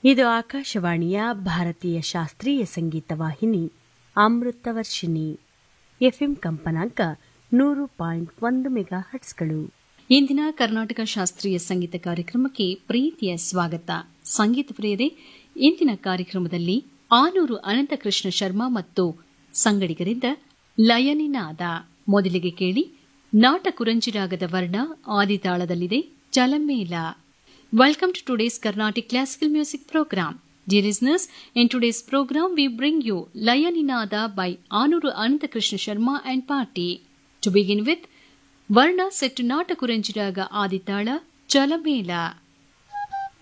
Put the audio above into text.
ಇದು ಆಕಾಶವಾಣಿಯ ಭಾರತೀಯ ಶಾಸ್ತ್ರೀಯ ಸಂಗೀತ ವಾಹಿನಿ ಅಮೃತವರ್ಷಿಣಿ ಎಫ್ಎಂ ಕಂಪನಾಂಕ ನೂರು ಪಾಯಿಂಟ್ ಒಂದು ಮೆಗಾ ಹಟ್ಸ್ಗಳು ಇಂದಿನ ಕರ್ನಾಟಕ ಶಾಸ್ತ್ರೀಯ ಸಂಗೀತ ಕಾರ್ಯಕ್ರಮಕ್ಕೆ ಪ್ರೀತಿಯ ಸ್ವಾಗತ ಸಂಗೀತ ಪ್ರಿಯರೇ ಇಂದಿನ ಕಾರ್ಯಕ್ರಮದಲ್ಲಿ ಆನೂರು ಅನಂತಕೃಷ್ಣ ಶರ್ಮಾ ಮತ್ತು ಸಂಗಡಿಗರಿಂದ ಲಯನಿನಾದ ಮೊದಲಿಗೆ ಕೇಳಿ ನಾಟ ಕುರಂಜಿರಾಗದ ವರ್ಣ ಆದಿತಾಳದಲ್ಲಿದೆ ಚಲಮೇಲ Welcome to today's Carnatic Classical Music Program. Dear listeners, in today's program we bring you Layaninada by Anuru Anantakrishna Sharma and Party. To begin with, Varna set to Natakuranjiraga Aditala Chalamela.